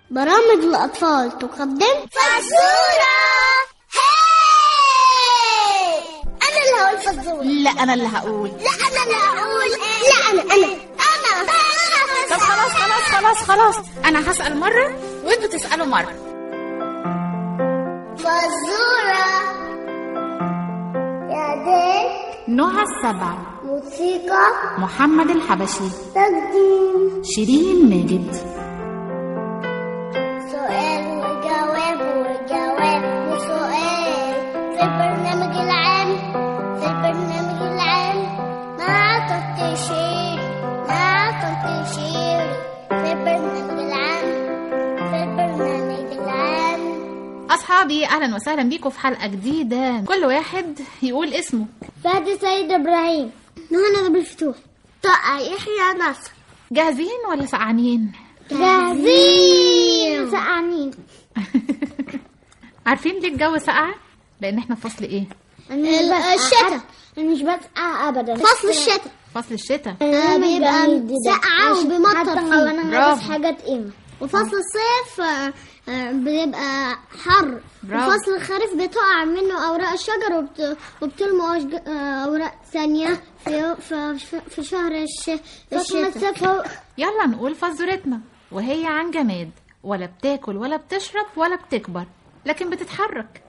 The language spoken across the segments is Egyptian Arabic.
برامج الأطفال تقدم فزورة هاي أنا اللي هقول فزورة لا انا اللي هقول لا أنا اللي هقول لا أنا أنا أنا طب خلاص خلاص خلاص خلاص انا هسال مره وانتوا تسالوا مره فزورة إعداد نهى السبع موسيقى محمد الحبشي تقديم شيرين ماجد سؤال وجواب وجواب وسؤال في البرنامج العام في البرنامج العام مع تنتشير مع تنتشير في البرنامج العام في البرنامج العام اصحابي اهلا وسهلا بيكم في حلقه جديده كل واحد يقول اسمه فادي سيد ابراهيم نهى نبيل فتوح طه يحيى نصر جاهزين ولا سقعانين جاهزين سقعانين عارفين ليه الجو سقع لان احنا في فصل ايه الشتاء مش بسقع ابدا فصل الشتاء فصل الشتاء بيبقى ساقعة وبيمطر فيه برافو. حاجات قيمة وفصل الصيف آه، آه، بيبقى حر برافو. وفصل الخريف بتقع منه أوراق الشجر وبت... وبتلمو أشج- آه، أوراق ثانية في في, في شهر الش... فصل الصيف هو يلا نقول فزورتنا وهي عن جماد ولا بتاكل ولا بتشرب ولا بتكبر لكن بتتحرك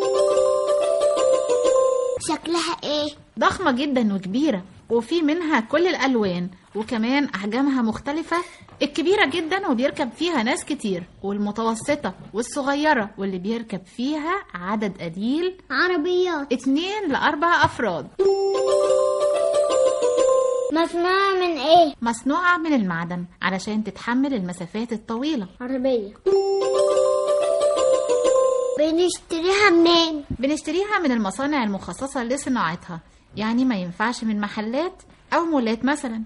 شكلها إيه؟ ضخمة جدا وكبيرة وفي منها كل الألوان وكمان أحجامها مختلفة الكبيرة جدا وبيركب فيها ناس كتير والمتوسطة والصغيرة واللي بيركب فيها عدد قليل عربيات اتنين لأربع أفراد مصنوعة من إيه؟ مصنوعة من المعدن علشان تتحمل المسافات الطويلة عربية بنشتريها منين؟ بنشتريها من المصانع المخصصة لصناعتها يعني ما ينفعش من محلات أو مولات مثلا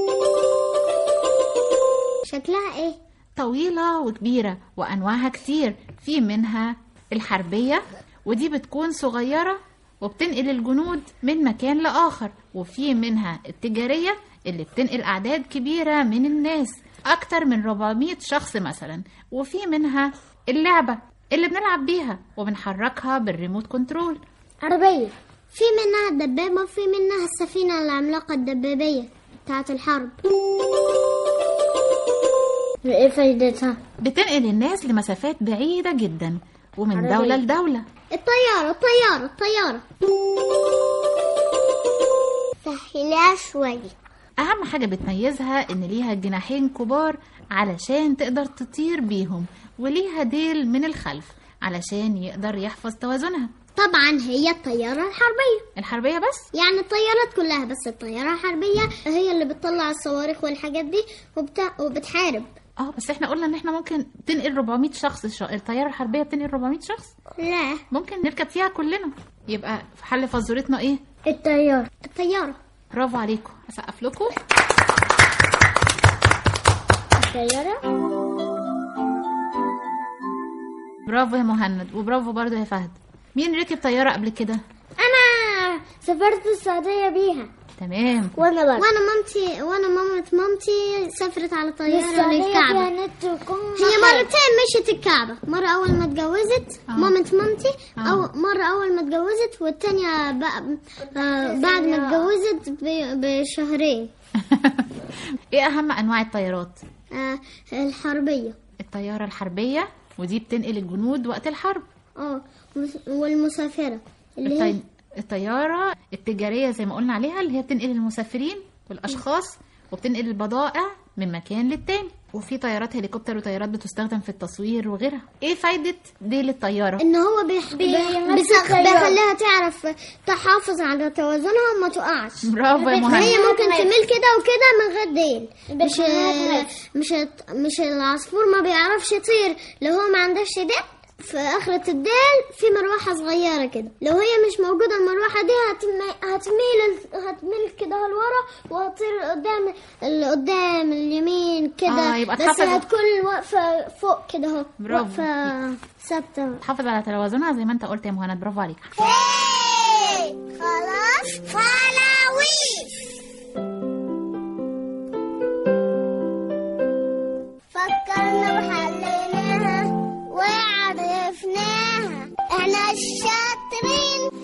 شكلها إيه؟ طويلة وكبيرة وأنواعها كتير في منها الحربية ودي بتكون صغيرة وبتنقل الجنود من مكان لآخر وفي منها التجارية اللي بتنقل أعداد كبيرة من الناس أكتر من 400 شخص مثلا وفي منها اللعبة اللي بنلعب بيها وبنحركها بالريموت كنترول عربية في منها الدبابة وفي منها السفينة العملاقة الدبابية بتاعت الحرب ايه فايدتها؟ بتنقل الناس لمسافات بعيدة جدا ومن عربية. دولة لدولة الطيارة الطيارة الطيارة سهلها شوية أهم حاجة بتميزها إن ليها جناحين كبار علشان تقدر تطير بيهم وليها ديل من الخلف علشان يقدر يحفظ توازنها طبعا هي الطيارة الحربية الحربية بس يعني الطيارات كلها بس الطيارة الحربية هي اللي بتطلع الصواريخ والحاجات دي وبتا... وبتحارب اه بس احنا قلنا ان احنا ممكن تنقل 400 شخص الش- الطيارة الحربية بتنقل 400 شخص لا ممكن نركب فيها كلنا يبقى في حل فزورتنا ايه الطيارة الطيارة برافو عليكم اسقف لكم الطيارة برافو يا مهند وبرافو برضو يا فهد مين ركب طيارة قبل كده أنا سافرت السعودية بيها تمام وانا برضه وانا مامتي وانا مامة مامتي سافرت على طيارة للكعبة هي مرتين مشيت الكعبة مرة أول ما اتجوزت آه. مامة مامتي آه. أو مرة أول ما اتجوزت والتانية بقى آه بعد ما اتجوزت ب- بشهرين ايه اهم انواع الطيارات آه الحربية الطيارة الحربية ودي بتنقل الجنود وقت الحرب اه ومس- والمسافرة اللي هي الطي... الطيارة التجارية زي ما قلنا عليها اللي هي بتنقل المسافرين والأشخاص وبتنقل البضائع من مكان للتاني وفي طيارات هليكوبتر وطيارات بتستخدم في التصوير وغيرها ايه فايدة ديل الطيارة ان هو بيح... بيخ- بيسخ- بيخليها تعرف تحافظ على توازنها وما تقعش برافو يا هي مهند ممكن تميل كده وكده من غير ديل مش مش مش العصفور ما بيعرفش يطير لو هو ما عندهش ديل في آخرة الديل في مروحة صغيرة كده لو هي مش موجودة المروحة دي هتم... هتميل هتميل كده لورا وهتطير قدام قدام اليمين كده آه، يبقى بس تحافظ- هتكون واقفة فوق كده اهو برافو. واقفة ثابتة تحافظ على توازنها زي ما انت قلت يا مهند برافو عليك خلاص خلاويص فكرنا وحلينا الشاطرين